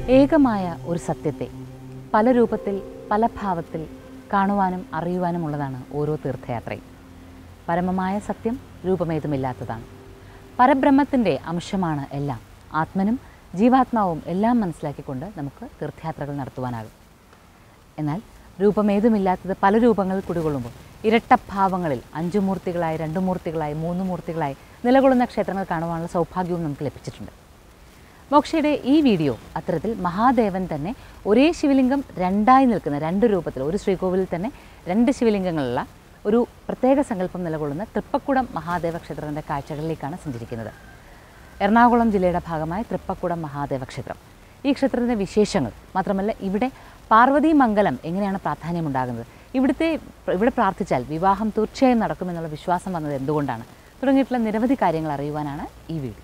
ഏകമായ ഒരു സത്യത്തെ പല രൂപത്തിൽ പല ഭാവത്തിൽ കാണുവാനും അറിയുവാനുമുള്ളതാണ് ഓരോ തീർത്ഥയാത്രയും പരമമായ സത്യം രൂപമേതുമില്ലാത്തതാണ് പരബ്രഹ്മത്തിൻ്റെ അംശമാണ് എല്ലാം ആത്മനും ജീവാത്മാവും എല്ലാം മനസ്സിലാക്കിക്കൊണ്ട് നമുക്ക് തീർത്ഥയാത്രകൾ നടത്തുവാനാകും എന്നാൽ രൂപമേതുമില്ലാത്തത് പല രൂപങ്ങളിൽ കുടികൊള്ളുമ്പോൾ ഇരട്ടഭാവങ്ങളിൽ അഞ്ചു മൂർത്തികളായി രണ്ടു മൂർത്തികളായി മൂന്ന് മൂർത്തികളായി നിലകൊള്ളുന്ന ക്ഷേത്രങ്ങൾ കാണുവാനുള്ള സൗഭാഗ്യവും നമുക്ക് ലഭിച്ചിട്ടുണ്ട് മോക്ഷയുടെ ഈ വീഡിയോ അത്തരത്തിൽ മഹാദേവൻ തന്നെ ഒരേ ശിവലിംഗം രണ്ടായി നിൽക്കുന്ന രണ്ട് രൂപത്തിൽ ഒരു ശ്രീകോവിലിൽ തന്നെ രണ്ട് ശിവലിംഗങ്ങളുള്ള ഒരു പ്രത്യേക സങ്കല്പം നിലകൊള്ളുന്ന തൃപ്പക്കുടം മഹാദേവ ക്ഷേത്രത്തിൻ്റെ കാഴ്ചകളിലേക്കാണ് സഞ്ചരിക്കുന്നത് എറണാകുളം ജില്ലയുടെ ഭാഗമായ തൃപ്പക്കുടം മഹാദേവ ക്ഷേത്രം ഈ ക്ഷേത്രത്തിൻ്റെ വിശേഷങ്ങൾ മാത്രമല്ല ഇവിടെ പാർവതി മംഗലം എങ്ങനെയാണ് പ്രാധാന്യമുണ്ടാകുന്നത് ഇവിടുത്തെ ഇവിടെ പ്രാർത്ഥിച്ചാൽ വിവാഹം തീർച്ചയായും നടക്കുമെന്നുള്ള വിശ്വാസം വന്നത് എന്തുകൊണ്ടാണ് തുടങ്ങിയിട്ടുള്ള നിരവധി കാര്യങ്ങൾ അറിയുവാനാണ് ഈ വീഡിയോ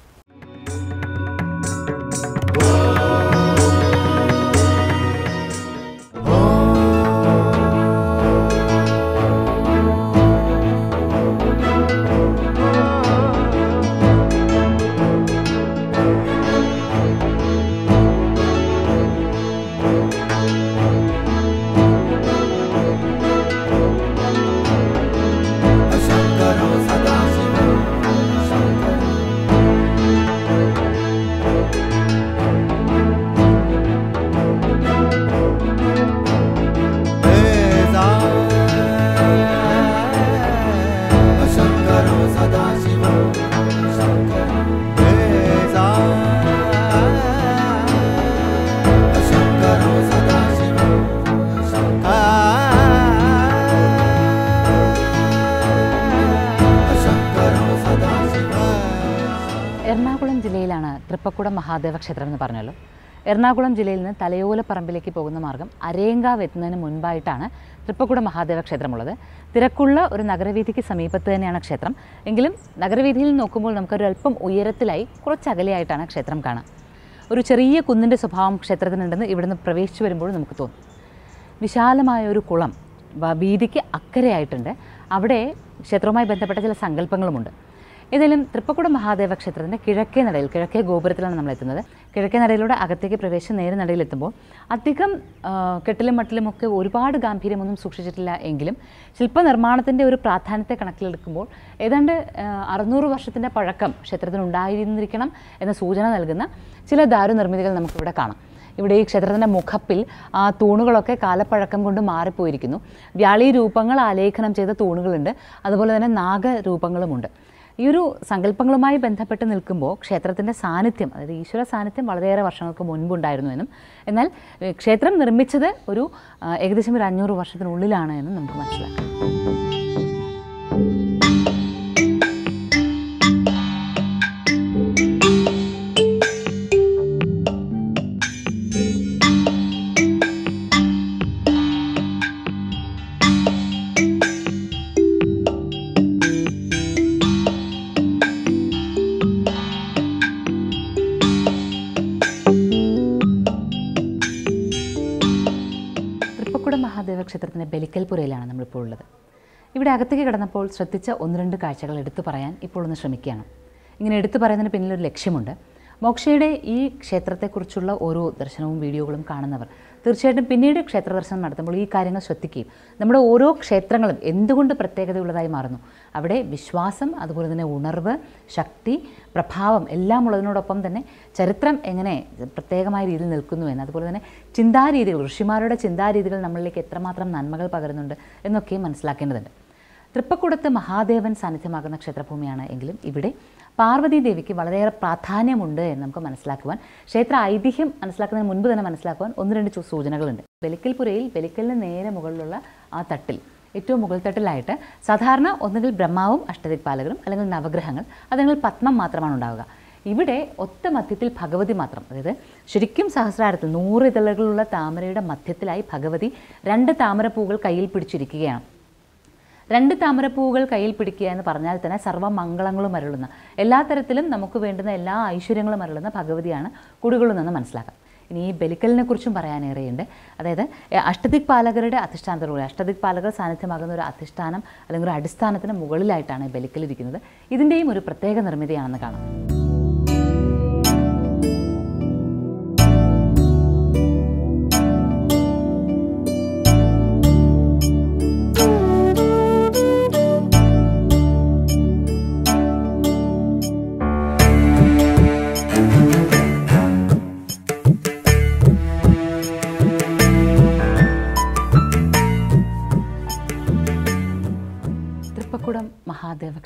शङ्करो सदाशिवं शङ्करो वेदा शङ्करो सदाशिवं शङ्करो वेदा शङ्करो सदाशिवं शङ्करो सदाशिवं എറണാകുളം ജില്ലയിലാണ് തൃപ്പക്കുടം മഹാദേവ ക്ഷേത്രം എന്ന് പറഞ്ഞല്ലോ എറണാകുളം ജില്ലയിൽ നിന്ന് തലയോലപ്പറമ്പിലേക്ക് പോകുന്ന മാർഗം അരയങ്കാവ് എത്തുന്നതിന് മുൻപായിട്ടാണ് തൃപ്പക്കുടം മഹാദേവ ക്ഷേത്രമുള്ളത് തിരക്കുള്ള ഒരു നഗരവീഥിക്ക് സമീപത്ത് തന്നെയാണ് ക്ഷേത്രം എങ്കിലും നഗരവീഥിയിൽ നോക്കുമ്പോൾ നമുക്കൊരു അല്പം ഉയരത്തിലായി കുറച്ച് അകലെയായിട്ടാണ് ക്ഷേത്രം കാണാം ഒരു ചെറിയ കുന്നിൻ്റെ സ്വഭാവം ക്ഷേത്രത്തിനുണ്ടെന്ന് ഇവിടുന്ന് പ്രവേശിച്ചു വരുമ്പോൾ നമുക്ക് തോന്നും വിശാലമായ ഒരു കുളം വ- വീതിക്ക് അക്കരെയായിട്ടുണ്ട് അവിടെ ക്ഷേത്രവുമായി ബന്ധപ്പെട്ട ചില സങ്കല്പങ്ങളുമുണ്ട് ഏതായാലും തൃപ്പക്കുടം മഹാദേവ ക്ഷേത്രത്തിൻ്റെ കിഴക്കേ നടയിൽ കിഴക്കേ ഗോപുരത്തിലാണ് നമ്മൾ എത്തുന്നത് കിഴക്കേ നടയിലൂടെ അകത്തേക്ക് പ്രവേശിച്ച് നേരെ നടയിലെത്തുമ്പോൾ അധികം ആ, കെട്ടിലും മട്ടിലുമൊക്കെ ഒരുപാട് ഗാംഭീര്യമൊന്നും സൂക്ഷിച്ചിട്ടില്ല എങ്കിലും ശില്പനിർമ്മാണത്തിൻ്റെ ഒരു പ്രാധാന്യത്തെ കണക്കിലെടുക്കുമ്പോൾ ഏതാണ്ട് ആ, അറുന്നൂറ് വർഷത്തിൻ്റെ പഴക്കം ക്ഷേത്രത്തിന് ഉണ്ടായിരുന്നിരിക്കണം എന്ന സൂചന നൽകുന്ന ചില ദാരുനിർമ്മിതികൾ നമുക്കിവിടെ കാണാം ഇവിടെ ഈ ക്ഷേത്രത്തിൻ്റെ മുഖപ്പിൽ ആ തൂണുകളൊക്കെ കാലപ്പഴക്കം കൊണ്ട് മാറിപ്പോയിരിക്കുന്നു വ്യാളി രൂപങ്ങൾ ആലേഖനം ചെയ്ത തൂണുകളുണ്ട് അതുപോലെ തന്നെ നാഗരൂപങ്ങളുമുണ്ട് ഈ ഒരു സങ്കല്പങ്ങളുമായി ബന്ധപ്പെട്ട് നിൽക്കുമ്പോൾ ക്ഷേത്രത്തിൻ്റെ സാന്നിധ്യം അതായത് ഈശ്വര സാന്നിധ്യം വളരെയേറെ വർഷങ്ങൾക്ക് മുൻപുണ്ടായിരുന്നു എന്നും എന്നാൽ ഏഹ്, ക്ഷേത്രം നിർമ്മിച്ചത് ഒരു ആ, ഏകദേശം ഒരു അഞ്ഞൂറ് വർഷത്തിനുള്ളിലാണ് എന്നും നമുക്ക് മനസ്സിലാക്കാം തൃപ്പക്കുടം മഹാദേവ ക്ഷേത്രത്തിൻ്റെ ബലിക്കൽപുരയിലാണ് നമ്മളിപ്പോൾ ഉള്ളത് ഇവിടെ അകത്തേക്ക് കടന്നപ്പോൾ ശ്രദ്ധിച്ച ഒന്ന് രണ്ട് കാഴ്ചകൾ എടുത്തു പറയാൻ ഇപ്പോൾ ഒന്ന് ശ്രമിക്കുകയാണ് ഇങ്ങനെ എടുത്തു പറയുന്നതിന് പിന്നിലൊരു ലക്ഷ്യമുണ്ട് മോക്ഷയുടെ ഈ ക്ഷേത്രത്തെക്കുറിച്ചുള്ള ഓരോ ദർശനവും വീഡിയോകളും കാണുന്നവർ തീർച്ചയായിട്ടും പിന്നീട് ക്ഷേത്ര ദർശനം നടത്തുമ്പോൾ ഈ കാര്യങ്ങൾ ശ്രദ്ധിക്കുകയും നമ്മുടെ ഓരോ ക്ഷേത്രങ്ങളും എന്തുകൊണ്ട് പ്രത്യേകതയുള്ളതായി മാറുന്നു അവിടെ വിശ്വാസം അതുപോലെ തന്നെ ഉണർവ് ശക്തി പ്രഭാവം എല്ലാം ഉള്ളതിനോടൊപ്പം തന്നെ ചരിത്രം എങ്ങനെ പ്രത്യേകമായ രീതിയിൽ നിൽക്കുന്നു എന്ന് അതുപോലെ തന്നെ ചിന്താരീതികൾ ഋഷിമാരുടെ ചിന്താരീതികൾ നമ്മളിലേക്ക് എത്രമാത്രം നന്മകൾ പകരുന്നുണ്ട് എന്നൊക്കെയും മനസ്സിലാക്കേണ്ടതുണ്ട് തൃപ്പക്കുടത്ത് മഹാദേവൻ സാന്നിധ്യമാകുന്ന ക്ഷേത്രഭൂമിയാണ് എങ്കിലും ഇവിടെ പാർവതി ദേവിക്ക് വളരെയേറെ പ്രാധാന്യമുണ്ട് എന്ന് നമുക്ക് മനസ്സിലാക്കുവാൻ ക്ഷേത്ര ഐതിഹ്യം മനസ്സിലാക്കുന്നതിന് മുൻപ് തന്നെ മനസ്സിലാക്കുവാൻ ഒന്ന് രണ്ട് ചു- സൂചനകളുണ്ട് ബലിക്കൽപുരയിൽ ബലിക്കലിന് നേരെ മുകളിലുള്ള ആ തട്ടിൽ ഏറ്റവും മുകൾ തട്ടിലായിട്ട് സാധാരണ ഒന്നുകിൽ ബ്രഹ്മാവും അഷ്ടദിക്പാലകരും അല്ലെങ്കിൽ നവഗ്രഹങ്ങൾ അല്ലെങ്കിൽ പത്മം മാത്രമാണ് ഉണ്ടാവുക ഇവിടെ ഒറ്റ മധ്യത്തിൽ ഭഗവതി മാത്രം അതായത് ശരിക്കും സഹസ്രാരത്തിൽ നൂറ് ഇതളുകളുള്ള താമരയുടെ മധ്യത്തിലായി ഭഗവതി രണ്ട് താമരപ്പൂകൾ കയ്യിൽ പിടിച്ചിരിക്കുകയാണ് രണ്ട് താമരപ്പൂവുകൾ കയ്യിൽ പിടിക്കുക എന്ന് പറഞ്ഞാൽ തന്നെ സർവ്വമംഗളങ്ങളും അരുളുന്ന എല്ലാ തരത്തിലും നമുക്ക് വേണ്ടുന്ന എല്ലാ ഐശ്വര്യങ്ങളും അരുളുന്ന ഭഗവതിയാണ് കുടികൊള്ളുന്നതെന്ന് മനസ്സിലാക്കാം ഇനി ഈ ബലിക്കലിനെ കുറിച്ചും പറയാനേറെയുണ്ട് അതായത് എ, അഷ്ടദിക് പാലകരുടെ അധിഷ്ഠാനത്തോടുകൂടി അഷ്ടദിക് പാലകർ സാന്നിധ്യമാകുന്ന ഒരു അധിഷ്ഠാനം അല്ലെങ്കിൽ ഒരു അടിസ്ഥാനത്തിന് മുകളിലായിട്ടാണ് ഈ ബലിക്കൽ ഇരിക്കുന്നത് ഇതിൻ്റെയും ഒരു പ്രത്യേക നിർമ്മിതിയാണെന്ന് കാണാം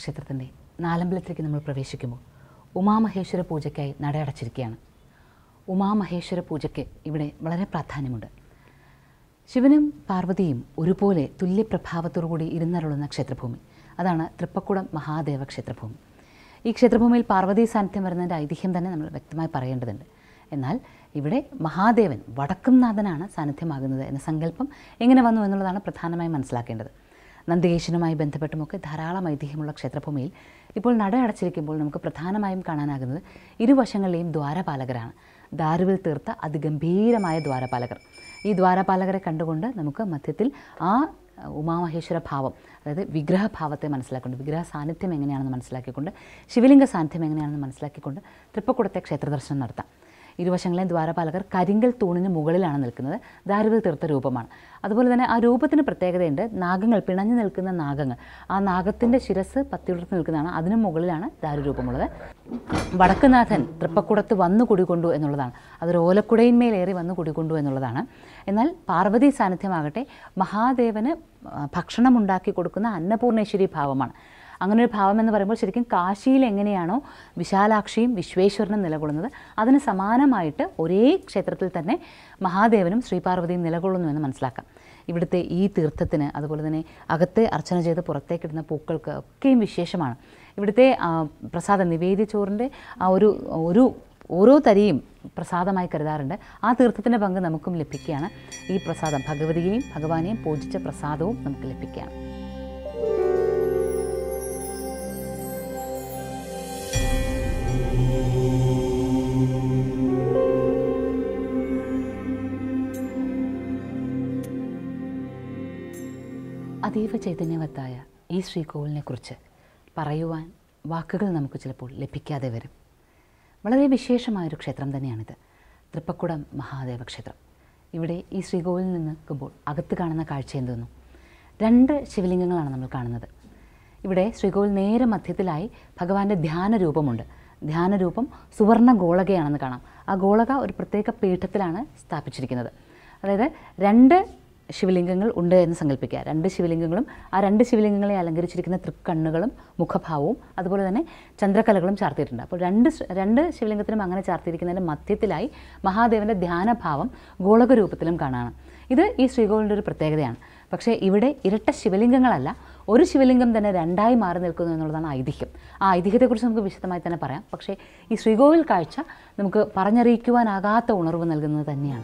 ക്ഷേത്രത്തിൻ്റെ നാലമ്പലത്തിലേക്ക് നമ്മൾ പ്രവേശിക്കുമ്പോൾ ഉമാമഹേശ്വര പൂജയ്ക്കായി നട അടച്ചിരിക്കുകയാണ് ഉമാമഹേശ്വര പൂജയ്ക്ക് ഇവിടെ വളരെ പ്രാധാന്യമുണ്ട് ശിവനും പാർവതിയും ഒരുപോലെ തുല്യപ്രഭാവത്തോടുകൂടി ഇരുന്നരുളുന്ന ക്ഷേത്രഭൂമി അതാണ് തൃപ്പക്കുടം മഹാദേവ ക്ഷേത്രഭൂമി ഈ ക്ഷേത്രഭൂമിയിൽ പാർവതി സാന്നിധ്യം വരുന്നതിൻ്റെ ഐതിഹ്യം തന്നെ നമ്മൾ വ്യക്തമായി പറയേണ്ടതുണ്ട് എന്നാൽ ഇവിടെ മഹാദേവൻ വടക്കുംനാഥനാണ് സാന്നിധ്യമാകുന്നത് എന്ന സങ്കല്പം എങ്ങനെ വന്നു എന്നുള്ളതാണ് പ്രധാനമായും മനസ്സിലാക്കേണ്ടത് നന്ദികേശനുമായി ബന്ധപ്പെട്ടുമൊക്കെ ധാരാളം ഐതിഹ്യമുള്ള ക്ഷേത്രഭൂമിയിൽ ഇപ്പോൾ നട അടച്ചിരിക്കുമ്പോൾ നമുക്ക് പ്രധാനമായും കാണാനാകുന്നത് ഇരുവശങ്ങളിലെയും ദ്വാരപാലകരാണ് ദാരുവിൽ തീർത്ത അതിഗംഭീരമായ ദ്വാരപാലകർ ഈ ദ്വാരപാലകരെ കണ്ടുകൊണ്ട് നമുക്ക് മധ്യത്തിൽ ആ ഉമാമഹേശ്വര ഭാവം അതായത് വിഗ്രഹഭാവത്തെ മനസ്സിലാക്കിക്കൊണ്ട് വിഗ്രഹ സാന്നിധ്യം എങ്ങനെയാണെന്ന് മനസ്സിലാക്കിക്കൊണ്ട് ശിവലിംഗ സാന്നിധ്യം എങ്ങനെയാണെന്ന് മനസ്സിലാക്കിക്കൊണ്ട് തൃപ്പക്കുടത്തെ ക്ഷേത്രദർശനം നടത്താം ഇരുവശങ്ങളെയും ദ്വാരപാലകർ കരിങ്കൽ തൂണിന് മുകളിലാണ് നിൽക്കുന്നത് ദാരുവിൽ തീർത്ത രൂപമാണ് അതുപോലെ തന്നെ ആ രൂപത്തിന് പ്രത്യേകതയുണ്ട് നാഗങ്ങൾ പിണഞ്ഞു നിൽക്കുന്ന നാഗങ്ങൾ ആ നാഗത്തിൻ്റെ ശിരസ് പത്തിയുടർത്തി നിൽക്കുന്നതാണ് അതിനു മുകളിലാണ് ദാരുരൂപമുള്ളത് വടക്കുനാഥൻ തൃപ്പക്കുടത്ത് വന്നു കുടികൊണ്ടു എന്നുള്ളതാണ് അതൊരു ഓലക്കുടയിന്മേലേറി വന്നു കുടികൊണ്ടു എന്നുള്ളതാണ് എന്നാൽ പാർവതി സാന്നിധ്യമാകട്ടെ മഹാദേവന് ആ, ഭക്ഷണം ഉണ്ടാക്കി കൊടുക്കുന്ന അന്നപൂർണേശ്വരി ഭാവമാണ് അങ്ങനെ ഒരു ഭാവം എന്ന് പറയുമ്പോൾ ശരിക്കും കാശിയിൽ എങ്ങനെയാണോ വിശാലാക്ഷിയും വിശ്വേശ്വരനും നിലകൊള്ളുന്നത് അതിന് സമാനമായിട്ട് ഒരേ ക്ഷേത്രത്തിൽ തന്നെ മഹാദേവനും ശ്രീപാർവതിയും നിലകൊള്ളുന്നു എന്ന് മനസ്സിലാക്കാം ഇവിടുത്തെ ഈ തീർത്ഥത്തിന് അതുപോലെ തന്നെ അകത്തെ അർച്ചന ചെയ്ത് പുറത്തേക്കിടുന്ന പൂക്കൾക്ക് ഒക്കെയും വിശേഷമാണ് ഇവിടുത്തെ ആ, പ്രസാദം നിവേദ്യ ചോറിൻ്റെ ആ ഒരു ഒരു ഓരോ തരിയും പ്രസാദമായി കരുതാറുണ്ട് ആ തീർത്ഥത്തിൻ്റെ പങ്ക് നമുക്കും ലഭിക്കുകയാണ് ഈ പ്രസാദം ഭഗവതിയെയും ഭഗവാനെയും പൂജിച്ച പ്രസാദവും നമുക്ക് ലഭിക്കുകയാണ് അതീവ ചൈതന്യവത്തായ ഈ ശ്രീകോവിലിനെക്കുറിച്ച് പറയുവാൻ വാക്കുകൾ നമുക്ക് ചിലപ്പോൾ ലഭിക്കാതെ വരും വളരെ വിശേഷമായൊരു ക്ഷേത്രം തന്നെയാണിത് തൃപ്പക്കുടം മഹാദേവ ക്ഷേത്രം ഇവിടെ ഈ ശ്രീകോവിലിൽ നിന്ന് നിൽക്കുമ്പോൾ അകത്ത് കാണുന്ന കാഴ്ച എന്തെന്നു രണ്ട് ശിവലിംഗങ്ങളാണ് നമ്മൾ കാണുന്നത് ഇവിടെ ശ്രീകോവിൽ നേരെ മധ്യത്തിലായി ഭഗവാന്റെ ധ്യാന രൂപമുണ്ട് ധ്യാനരൂപം സുവർണ ഗോളകയാണെന്ന് കാണാം ആ ഗോളക ഒരു പ്രത്യേക പീഠത്തിലാണ് സ്ഥാപിച്ചിരിക്കുന്നത് അതായത് രണ്ട് ശിവലിംഗങ്ങൾ ഉണ്ട് എന്ന് സങ്കല്പിക്കുക രണ്ട് ശിവലിംഗങ്ങളും ആ രണ്ട് ശിവലിംഗങ്ങളെ അലങ്കരിച്ചിരിക്കുന്ന തൃക്കണ്ണുകളും മുഖഭാവവും അതുപോലെ തന്നെ ചന്ദ്രകലകളും ചാർത്തിയിട്ടുണ്ട് അപ്പോൾ രണ്ട് ശ- രണ്ട് ശിവലിംഗത്തിനും അങ്ങനെ ചാർത്തിയിരിക്കുന്നതിൻ്റെ മധ്യത്തിലായി മഹാദേവൻ്റെ ധ്യാനഭാവം ഗോളക രൂപത്തിലും കാണാണ് ഇത് ഈ ശ്രീകോവിലിൻ്റെ ഒരു പ്രത്യേകതയാണ് പക്ഷേ ഇവിടെ ഇരട്ട ശിവലിംഗങ്ങളല്ല ഒരു ശിവലിംഗം തന്നെ രണ്ടായി മാറി നിൽക്കുന്നു എന്നുള്ളതാണ് ഐതിഹ്യം ആ ഐതിഹ്യത്തെക്കുറിച്ച് നമുക്ക് വിശദമായി തന്നെ പറയാം പക്ഷേ ഈ ശ്രീകോവിൽ കാഴ്ച നമുക്ക് പറഞ്ഞറിയിക്കുവാനാകാത്ത ഉണർവ് നൽകുന്നത് തന്നെയാണ്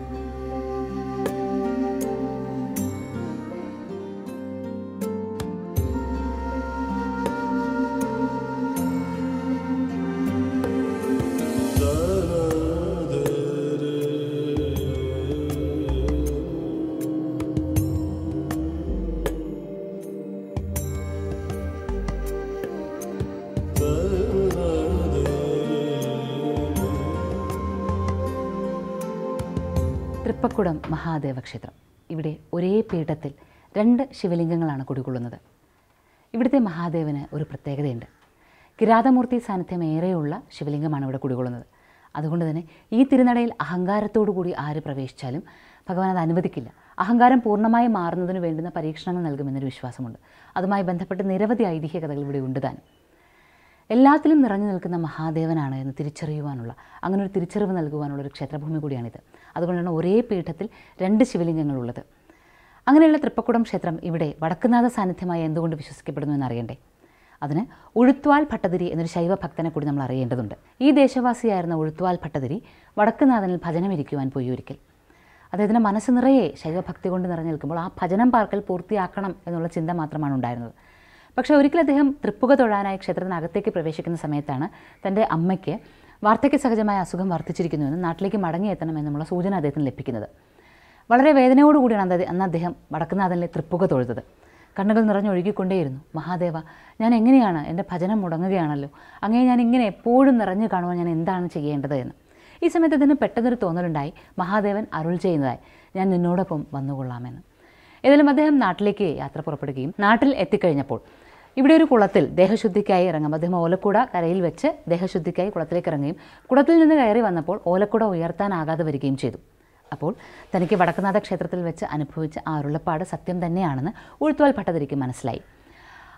തൃപ്പക്കുടം മഹാദേവ ക്ഷേത്രം ഇവിടെ ഒരേ പീഠത്തിൽ രണ്ട് ശിവലിംഗങ്ങളാണ് കുടികൊള്ളുന്നത് ഇവിടുത്തെ മഹാദേവന് ഒരു പ്രത്യേകതയുണ്ട് കിരാതമൂർത്തി സാന്നിധ്യം ഏറെയുള്ള ശിവലിംഗമാണ് ഇവിടെ കുടികൊള്ളുന്നത് അതുകൊണ്ട് തന്നെ ഈ തിരുനടയിൽ അഹങ്കാരത്തോടു കൂടി ആര് പ്രവേശിച്ചാലും ഭഗവാൻ അത് അനുവദിക്കില്ല അഹങ്കാരം പൂർണ്ണമായി മാറുന്നതിന് വേണ്ടുന്ന പരീക്ഷണങ്ങൾ നൽകുമെന്നൊരു വിശ്വാസമുണ്ട് അതുമായി ബന്ധപ്പെട്ട് നിരവധി ഐതിഹ്യ കഥകൾ ഇവിടെ ഉണ്ട് താനും എല്ലാത്തിലും നിറഞ്ഞു നിൽക്കുന്ന മഹാദേവനാണ് എന്ന് തിരിച്ചറിയുവാനുള്ള അങ്ങനെ ഒരു തിരിച്ചറിവ് നൽകുവാനുള്ള ഒരു ക്ഷേത്രഭൂമി കൂടിയാണിത് അതുകൊണ്ടാണ് ഒരേ പീഠത്തിൽ രണ്ട് ശിവലിംഗങ്ങളുള്ളത് അങ്ങനെയുള്ള തൃപ്പക്കുടം ക്ഷേത്രം ഇവിടെ വടക്കുനാഥ സാന്നിധ്യമായി എന്തുകൊണ്ട് വിശ്വസിക്കപ്പെടുന്നു എന്നറിയണ്ടേ അതിന് ഉഴുത്വാൽ ഭട്ടതിരി എന്നൊരു ശൈവ ഭക്തനെ കൂടി നമ്മൾ അറിയേണ്ടതുണ്ട് ഈ ദേശവാസിയായിരുന്ന ഉഴുത്വാൽ ഭട്ടതിരി വടക്കുനാഥനിൽ ഭജനമിരിക്കുവാൻ പോയി ഒരിക്കൽ അദ്ദേഹത്തിൻ്റെ മനസ്സ് നിറയെ ശൈവഭക്തി കൊണ്ട് നിറഞ്ഞു നിൽക്കുമ്പോൾ ആ ഭജനം പാർക്കൽ പൂർത്തിയാക്കണം എന്നുള്ള ചിന്ത മാത്രമാണ് ഉണ്ടായിരുന്നത് പക്ഷേ ഒരിക്കൽ അദ്ദേഹം തൃപ്പുക തൊഴാനായി ക്ഷേത്രത്തിനകത്തേക്ക് പ്രവേശിക്കുന്ന സമയത്താണ് തൻ്റെ അമ്മയ്ക്ക് വാർദ്ധക്യ സഹജമായ അസുഖം വർദ്ധിച്ചിരിക്കുന്നുവെന്നും നാട്ടിലേക്ക് മടങ്ങിയെത്തണമെന്നുമുള്ള സൂചന അദ്ദേഹത്തിന് ലഭിക്കുന്നത് വളരെ വേദനയോടുകൂടിയാണ് അന്ന് അന്ന് അദ്ദേഹം വടക്കുന്നാഥനിലെ തൃപ്പുക തൊഴുതത് കണ്ണുകൾ നിറഞ്ഞൊഴുകിക്കൊണ്ടേയിരുന്നു മഹാദേവ ഞാൻ എങ്ങനെയാണ് എൻ്റെ ഭജനം മുടങ്ങുകയാണല്ലോ അങ്ങനെ ഞാൻ ഇങ്ങനെ എപ്പോഴും നിറഞ്ഞു കാണുവാൻ ഞാൻ എന്താണ് ചെയ്യേണ്ടത് എന്ന് ഈ സമയത്ത് ഇതിന് പെട്ടെന്നൊരു തോന്നലുണ്ടായി മഹാദേവൻ അരുൾ ചെയ്യുന്നതായി ഞാൻ നിന്നോടൊപ്പം വന്നുകൊള്ളാമെന്ന് ഏതായാലും അദ്ദേഹം നാട്ടിലേക്ക് യാത്ര പുറപ്പെടുകയും നാട്ടിൽ എത്തിക്കഴിഞ്ഞപ്പോൾ ഇവിടെ ഒരു കുളത്തിൽ ദേഹശുദ്ധിക്കായി ഇറങ്ങും അദ്ദേഹം ഓലക്കുട കരയിൽ വെച്ച് ദേഹശുദ്ധിക്കായി കുളത്തിലേക്ക് ഇറങ്ങുകയും കുളത്തിൽ നിന്ന് കയറി വന്നപ്പോൾ ഓലക്കുട ഉയർത്താനാകാതെ വരികയും ചെയ്തു അപ്പോൾ തനിക്ക് വടക്കുനാഥ ക്ഷേത്രത്തിൽ വെച്ച് അനുഭവിച്ച ആ അരുളപ്പാട് സത്യം തന്നെയാണെന്ന് ഉഴുത്തുവാൽ ഭട്ടതിരിക്ക് മനസ്സിലായി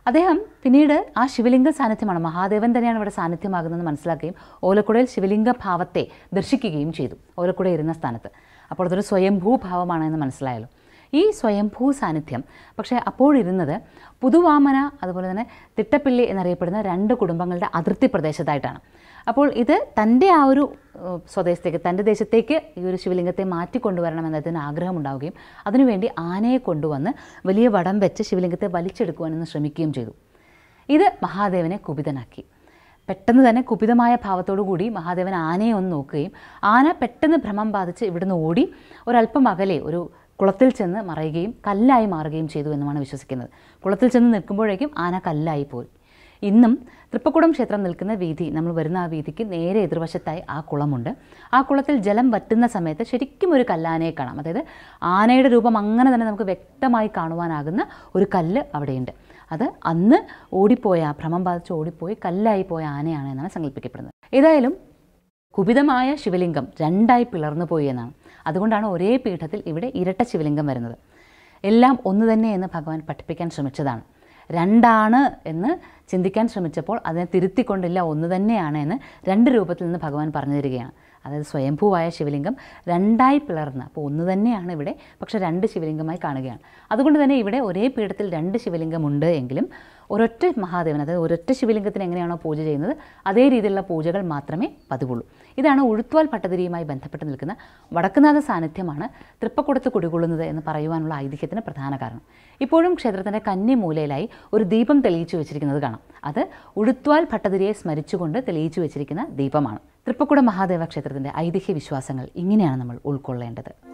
അദ്ദേഹം പിന്നീട് ആ ശിവലിംഗ സാന്നിധ്യമാണ് മഹാദേവൻ തന്നെയാണ് ഇവിടെ സാന്നിധ്യമാകുന്നതെന്ന് മനസ്സിലാക്കുകയും ഓലക്കുടയിൽ ശിവലിംഗ ഭാവത്തെ ദർശിക്കുകയും ചെയ്തു ഓലക്കുട ഇരുന്ന സ്ഥാനത്ത് അപ്പോൾ അതൊരു സ്വയംഭൂ ഭാവമാണ് എന്ന് മനസ്സിലായല്ലോ ഈ സ്വയംഭൂ സാന്നിധ്യം പക്ഷേ അപ്പോഴിരുന്നത് പുതുവാമന അതുപോലെ തന്നെ തിട്ടപ്പിള്ളി എന്നറിയപ്പെടുന്ന രണ്ട് കുടുംബങ്ങളുടെ അതിർത്തി പ്രദേശത്തായിട്ടാണ് അപ്പോൾ ഇത് തൻ്റെ ആ ഒരു ഏഹ്, സ്വദേശത്തേക്ക് തൻ്റെ ദേശത്തേക്ക് ഈ ഒരു ശിവലിംഗത്തെ മാറ്റിക്കൊണ്ടുവരണം എന്നതിന് ആഗ്രഹമുണ്ടാവുകയും അതിനുവേണ്ടി ആനയെ കൊണ്ടുവന്ന് വലിയ വടം വെച്ച് ശിവലിംഗത്തെ വലിച്ചെടുക്കുവാനെന്ന് ശ്രമിക്കുകയും ചെയ്തു ഇത് മഹാദേവനെ കുപിതനാക്കി പെട്ടെന്ന് തന്നെ കുപിതമായ ഭാവത്തോടു കൂടി മഹാദേവൻ ആനയെ ഒന്ന് നോക്കുകയും ആന പെട്ടെന്ന് ഭ്രമം ബാധിച്ച് ഇവിടുന്ന് ഓടി ഒരല്പം അകലെ ഒരു കുളത്തിൽ ചെന്ന് മറയുകയും കല്ലായി മാറുകയും ചെയ്തു എന്നുമാണ് വിശ്വസിക്കുന്നത് കുളത്തിൽ ചെന്ന് നിൽക്കുമ്പോഴേക്കും ആന കല്ലായി പോയി ഇന്നും തൃപ്പക്കുടം ക്ഷേത്രം നിൽക്കുന്ന വീതി നമ്മൾ വരുന്ന ആ വീതിക്ക് നേരെ എതിർവശത്തായി ആ കുളമുണ്ട് ആ കുളത്തിൽ ജലം വറ്റുന്ന സമയത്ത് ശരിക്കും ഒരു കല്ലാനയെ കാണാം അതായത് ആനയുടെ രൂപം അങ്ങനെ തന്നെ നമുക്ക് വ്യക്തമായി കാണുവാനാകുന്ന ഒരു കല്ല് അവിടെയുണ്ട് അത് അന്ന് ഓടിപ്പോയ ഭ്രമം ബാധിച്ച് ഓടിപ്പോയി കല്ലായി പോയ ആനയാണ് എന്നാണ് സങ്കല്പിക്കപ്പെടുന്നത് ഏതായാലും കുപിതമായ ശിവലിംഗം രണ്ടായി പിളർന്നു പോയി എന്നാണ് അതുകൊണ്ടാണ് ഒരേ പീഠത്തിൽ ഇവിടെ ഇരട്ട ശിവലിംഗം വരുന്നത് എല്ലാം ഒന്ന് തന്നെ എന്ന് ഭഗവാൻ പഠിപ്പിക്കാൻ ശ്രമിച്ചതാണ് രണ്ടാണ് എന്ന് ചിന്തിക്കാൻ ശ്രമിച്ചപ്പോൾ അതിനെ തിരുത്തിക്കൊണ്ടില്ല ഒന്ന് തന്നെയാണ് എന്ന് രണ്ട് രൂപത്തിൽ നിന്ന് ഭഗവാൻ പറഞ്ഞു തരികയാണ് അതായത് സ്വയംഭൂവായ ശിവലിംഗം രണ്ടായി പിളർന്ന് അപ്പോൾ ഒന്ന് തന്നെയാണ് ഇവിടെ പക്ഷെ രണ്ട് ശിവലിംഗമായി കാണുകയാണ് അതുകൊണ്ട് തന്നെ ഇവിടെ ഒരേ പീഠത്തിൽ രണ്ട് ശിവലിംഗമുണ്ട് എങ്കിലും ഒരൊറ്റ മഹാദേവൻ അതായത് ഒരൊറ്റ ശിവലിംഗത്തിന് എങ്ങനെയാണോ പൂജ ചെയ്യുന്നത് അതേ രീതിയിലുള്ള പൂജകൾ മാത്രമേ പതിവുള്ളൂ ഇതാണ് ഉഴുത്വാൽ ഭട്ടതിരിയുമായി ബന്ധപ്പെട്ട് നിൽക്കുന്ന വടക്കുനാഥ സാന്നിധ്യമാണ് തൃപ്പക്കുടത്ത് കുടികൊള്ളുന്നത് എന്ന് പറയുവാനുള്ള ഐതിഹ്യത്തിന് പ്രധാന കാരണം ഇപ്പോഴും ക്ഷേത്രത്തിൻ്റെ കന്നിമൂലയിലായി ഒരു ദീപം തെളിയിച്ചു വെച്ചിരിക്കുന്നത് കാണാം അത് ഉഴുത്വാൽ ഭട്ടതിരിയെ സ്മരിച്ചുകൊണ്ട് തെളിയിച്ചു വെച്ചിരിക്കുന്ന ദീപമാണ് തൃപ്പക്കുട മഹാദേവ ക്ഷേത്രത്തിൻ്റെ ഐതിഹ്യ വിശ്വാസങ്ങൾ ഇങ്ങനെയാണ് നമ്മൾ ഉൾക്കൊള്ളേണ്ടത്